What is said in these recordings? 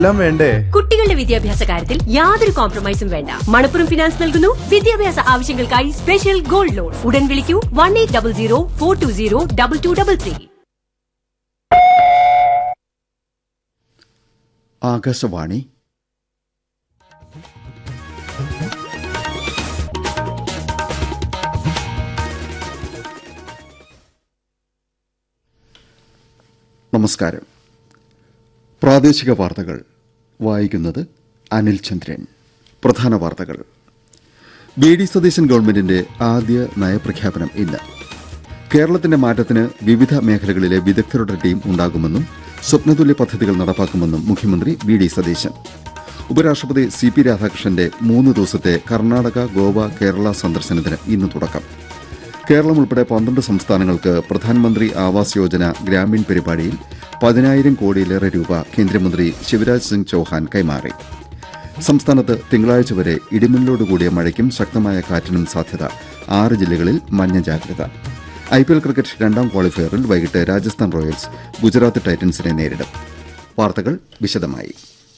എല്ലാം വേണ്ടേ കുട്ടികളുടെ വിദ്യാഭ്യാസ കാര്യത്തിൽ യാതൊരു കോംപ്രമൈസും വേണ്ട മണപ്പുറം ഫിനാൻസ് നൽകുന്നു വിദ്യാഭ്യാസ ആവശ്യങ്ങൾക്കായി സ്പെഷ്യൽ ഗോൾഡ് ലോൺ ഉടൻ വിളിക്കൂ one eight double zero four two zero double two double three Akashvani നമസ്കാരം പ്രാദേശിക വാർത്തകൾ വായിക്കുന്നത് അനിൽ ചന്ദ്രൻ പ്രധാന വാർത്തകൾ ബി ഡി സതീശൻ ഗവൺമെന്റിന്റെ ആദ്യ നയപ്രഖ്യാപനം ഇന്ന് കേരളത്തിന്റെ മാറ്റത്തിന് വിവിധ മേഖലകളിലെ വിദഗ്ധരുടെ ടീം ഉണ്ടാകുമെന്നും സ്വപ്നതുല്യ പദ്ധതികൾ നടപ്പാക്കുമെന്നും മുഖ്യമന്ത്രി വി ഡി സതീശൻ ഉപരാഷ്ട്രപതി സി പി രാധാകൃഷ്ണന്റെ മൂന്ന് ദിവസത്തെ കർണാടക ഗോവ കേരള സന്ദർശനത്തിന് ഇന്ന് തുടക്കം കേരളം ഉൾപ്പെടെ പന്ത്രണ്ട് സംസ്ഥാനങ്ങൾക്ക് പ്രധാനമന്ത്രി ആവാസ് യോജന ഗ്രാമീൺ പരിപാടിയിൽ പതിനായിരം കോടിയിലേറെ രൂപ കേന്ദ്രമന്ത്രി ശിവരാജ് സിംഗ് ചൌഹാൻ കൈമാറി സംസ്ഥാനത്ത് തിങ്കളാഴ്ച വരെ ഇടിമിന്നലോടുകൂടിയ മഴയ്ക്കും ശക്തമായ കാറ്റിനും സാധ്യത ആറ് ജില്ലകളിൽ മഞ്ഞ ജാഗ്രത ഐപിഎൽ ക്രിക്കറ്റ് രണ്ടാം ക്വാളിഫയറിൽ വൈകിട്ട് രാജസ്ഥാൻ റോയൽസ് ഗുജറാത്ത് ടൈറ്റൻസിനെ നേരിടും വാർത്തകൾ വിശദമായി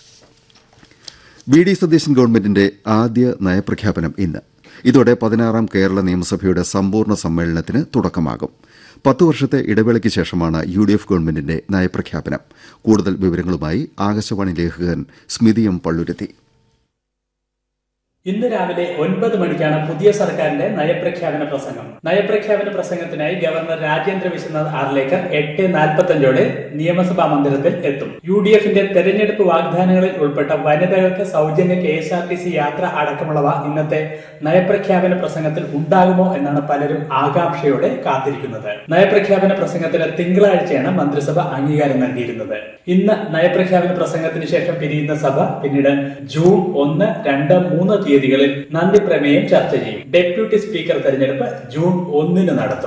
വി ഡി സതീശൻ ഗവൺമെന്റിന്റെ ആദ്യ നയപ്രഖ്യാപനം ഇന്ന് ഇതോടെ പതിനാറാം കേരള നിയമസഭയുടെ സമ്പൂർണ്ണ സമ്മേളനത്തിന് തുടക്കമാകും പത്ത് വർഷത്തെ ഇടവേളയ്ക്ക് ശേഷമാണ് യു ഡി എഫ് ഗവൺമെന്റിന്റെ നയപ്രഖ്യാപനം കൂടുതൽ വിവരങ്ങളുമായി ആകാശവാണി ലേഖകൻ സ്മിതി എം പള്ളുരുത്തി ഇന്ന് രാവിലെ ഒൻപത് മണിക്കാണ് പുതിയ സർക്കാരിന്റെ നയപ്രഖ്യാപന പ്രസംഗം നയപ്രഖ്യാപന പ്രസംഗത്തിനായി ഗവർണർ രാജേന്ദ്ര വിശ്വനാഥ് ആർലേക്കർ എട്ട് നാൽപ്പത്തഞ്ചോടെ നിയമസഭാ മന്ദിരത്തിൽ എത്തും യു ഡി എഫിന്റെ തെരഞ്ഞെടുപ്പ് വാഗ്ദാനങ്ങളിൽ ഉൾപ്പെട്ട വനിതകൾക്ക് സൗജന്യ K S R T C യാത്ര അടക്കമുള്ളവ ഇന്നത്തെ നയപ്രഖ്യാപന പ്രസംഗത്തിൽ ഉണ്ടാകുമോ എന്നാണ് പലരും ആകാംക്ഷയോടെ കാത്തിരിക്കുന്നത് നയപ്രഖ്യാപന പ്രസംഗത്തിന് തിങ്കളാഴ്ചയാണ് മന്ത്രിസഭ അംഗീകാരം നൽകിയിരുന്നത് ഇന്ന് നയപ്രഖ്യാപന പ്രസംഗത്തിന് ശേഷം പിരിയുന്ന സഭ പിന്നീട് ജൂൺ ഒന്ന് രണ്ട് മൂന്ന് തീയതികളിൽ നന്ദി പ്രമേയം ചർച്ച ചെയ്യും ഡെപ്യൂട്ടി സ്പീക്കർ തെരഞ്ഞെടുപ്പ് ജൂൺ ഒന്നിന് നടത്തും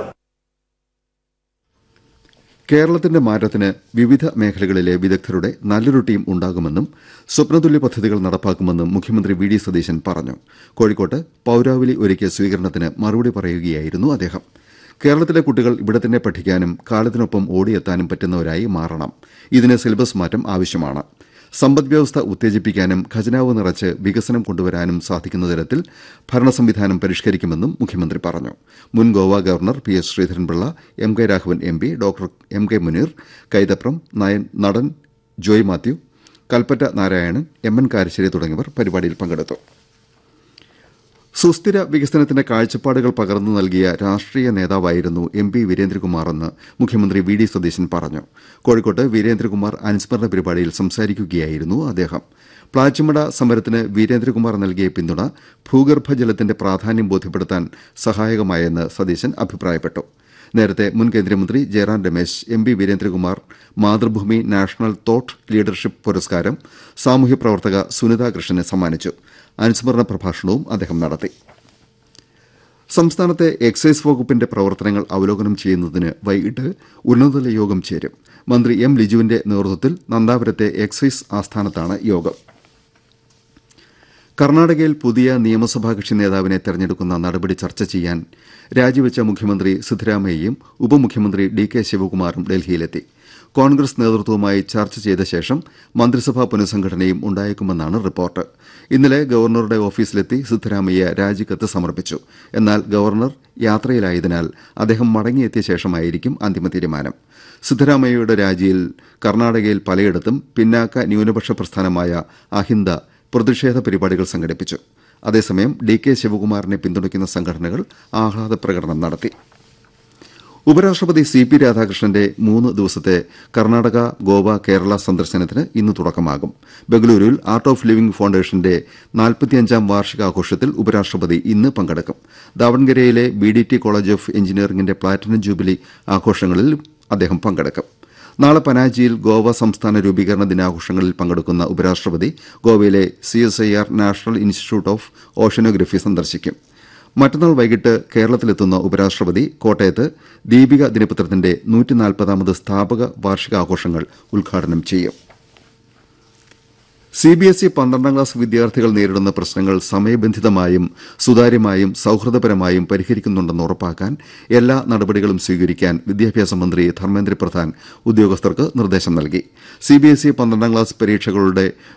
കേരളത്തിന്റെ മാറ്റത്തിന് വിവിധ മേഖലകളിലെ വിദഗ്ധരുടെ നല്ലൊരു ടീം ഉണ്ടാകുമെന്നും സ്വപ്നതുല്യ പദ്ധതികൾ നടപ്പാക്കുമെന്നും മുഖ്യമന്ത്രി വി ഡി സതീശൻ പറഞ്ഞു കോഴിക്കോട്ട് പൌരാവലി ഒരുക്കിയ സ്വീകരണത്തിന് മറുപടി പറയുകയായിരുന്നു അദ്ദേഹം കേരളത്തിലെ കുട്ടികൾ ഇവിടെ തന്നെ പഠിക്കാനും കാലത്തിനൊപ്പം ഓടിയെത്താനും പറ്റുന്നവരായി മാറണം ഇതിന് സിലബസ് മാറ്റം ആവശ്യമാണ് സമ്പദ്വ്യവസ്ഥ ഉത്തേജിപ്പിക്കാനും ഖജനാവ് നിറച്ച് വികസനം കൊണ്ടുവരാനും സാധിക്കുന്ന തരത്തിൽ ഭരണ സംവിധാനം പരിഷ്കരിക്കുമെന്നും മുഖ്യമന്ത്രി പറഞ്ഞു മുൻ Goa governor P S Sreedharan Pillai M K Raghavan M P doctor M K Muneer Kaithapram നയൻ നടൻ ജോയ് മാത്യു കൽപ്പറ്റ നാരായണൻ എം എൻ കാരശ്ശേരി തുടങ്ങിയവർ പരിപാടിയിൽ പങ്കെടുത്തു സുസ്ഥിര വികസനത്തിന്റെ കാഴ്ചപ്പാടുകൾ പകർന്നു നൽകിയ രാഷ്ട്രീയ നേതാവായിരുന്നു എം പി വീരേന്ദ്രകുമാറെന്ന് മുഖ്യമന്ത്രി വി ഡി സതീശൻ പറഞ്ഞു കോഴിക്കോട്ട് വീരേന്ദ്രകുമാർ അനുസ്മരണ പരിപാടിയിൽ സംസാരിക്കുകയായിരുന്നു അദ്ദേഹം പ്ലാച്ചിമട സമരത്തിന് വീരേന്ദ്രകുമാർ നൽകിയ പിന്തുണ ഭൂഗർഭജലത്തിന്റെ പ്രാധാന്യം ബോധ്യപ്പെടുത്താൻ സഹായകമായെന്ന് സതീശൻ അഭിപ്രായപ്പെട്ടു നേരത്തെ മുൻ കേന്ദ്രമന്ത്രി Jairam Ramesh M P Veerendra Kumar Mathrubhumi national thought leadership പുരസ്കാരം സാമൂഹ്യ പ്രവർത്തക സുനിത കൃഷ്ണന് സമ്മാനിച്ചു അനുസ്മരണ പ്രഭാഷണവും അദ്ദേഹം നടത്തി സംസ്ഥാനത്തെ എക്സൈസ് വകുപ്പിന്റെ പ്രവർത്തനങ്ങൾ അവലോകനം ചെയ്യുന്നതിന് വൈകിട്ട് ഉന്നതതല യോഗം ചേരും മന്ത്രി എം ലിജുവിന്റെ നേതൃത്വത്തിൽ നന്ദാപുരത്തെ എക്സൈസ് ആസ്ഥാനത്താണ് യോഗം കർണാടകയിൽ പുതിയ നിയമസഭാ കക്ഷി നേതാവിനെ തെരഞ്ഞെടുക്കുന്ന നടപടി ചർച്ച ചെയ്യാൻ രാജിവെച്ച മുഖ്യമന്ത്രി സിദ്ധരാമയ്യയും ഉപമുഖ്യമന്ത്രി ഡി കെ ശിവകുമാറും ഡൽഹിയിലെത്തി കോൺഗ്രസ് നേതൃത്വവുമായി ചർച്ച ചെയ്ത ശേഷം മന്ത്രിസഭാ പുനഃസംഘടനയും ഉണ്ടായേക്കുമെന്നാണ് റിപ്പോർട്ട് ഇന്നലെ ഗവർണറുടെ ഓഫീസിലെത്തി സിദ്ധരാമയ്യ രാജിക്കത്ത് സമർപ്പിച്ചു എന്നാൽ ഗവർണർ യാത്രയിലായതിനാൽ അദ്ദേഹം മടങ്ങിയെത്തിയ ശേഷമായിരിക്കും അന്തിമ തീരുമാനം സിദ്ധരാമയ്യയുടെ രാജിയിൽ കർണാടകയിൽ പലയിടത്തും പിന്നാക്ക ന്യൂനപക്ഷ പ്രസ്ഥാനമായ അഹിന്ദ പ്രതിഷേധ പരിപാടികൾ സംഘടിപ്പിച്ചു അതേസമയം ഡി കെ ശിവകുമാറിനെ പിന്തുണയ്ക്കുന്ന സംഘടനകൾ ആഹ്ലാദ പ്രകടനം നടത്തി ഉപരാഷ്ട്രപതി സി പി രാധാകൃഷ്ണന്റെ മൂന്ന് ദിവസത്തെ കർണാടക ഗോവ കേരള സന്ദർശനത്തിന് ഇന്ന് തുടക്കമാകും ബംഗളൂരുവിൽ ആർട്ട് ഓഫ് ലിവിംഗ് ഫൌണ്ടേഷന്റെ നാൽപ്പത്തിയഞ്ചാം വാർഷികാഘോഷത്തിൽ ഉപരാഷ്ട്രപതി ഇന്ന് പങ്കെടുക്കും ദാവൺഗരയിലെ B D T college of എഞ്ചിനീയറിംഗിന്റെ പ്ലാറ്റിനം ജൂബിലി ആഘോഷങ്ങളിൽ അദ്ദേഹം പങ്കെടുക്കും നാളെ പനാജിയിൽ ഗോവ സംസ്ഥാന രൂപീകരണ ദിനാഘോഷങ്ങളിൽ പങ്കെടുക്കുന്ന ഉപരാഷ്ട്രപതി ഗോവയിലെ C S I R national institute of oceanography സന്ദർശിക്കും മറ്റന്നാൾ വൈകിട്ട് കേരളത്തിലെത്തുന്ന ഉപരാഷ്ട്രപതി കോട്ടയത്ത് ദീപിക ദിനപത്രത്തിന്റെ നൂറ്റിനാൽപ്പതാമത് സ്ഥാപക വാർഷികാഘോഷങ്ങൾ ഉദ്ഘാടനം ചെയ്യും സിബിഎസ്ഇ പന്ത്രണ്ടാം ക്ലാസ് വിദ്യാർത്ഥികൾ നേരിടുന്ന പ്രശ്നങ്ങൾ സമയബന്ധിതമായും സുതാര്യമായും സൌഹൃദപരമായും പരിഹരിക്കുന്നുണ്ടെന്ന് ഉറപ്പാക്കാൻ എല്ലാ നടപടികളും സ്വീകരിക്കാൻ വിദ്യാഭ്യാസ മന്ത്രി ധർമ്മേന്ദ്ര പ്രധാൻ ഉദ്യോഗസ്ഥർക്ക് നിർദ്ദേശം നൽകി സിബിഎസ്ഇ പന്ത്രണ്ടാം ക്ലാസ് പരീക്ഷകളുടെ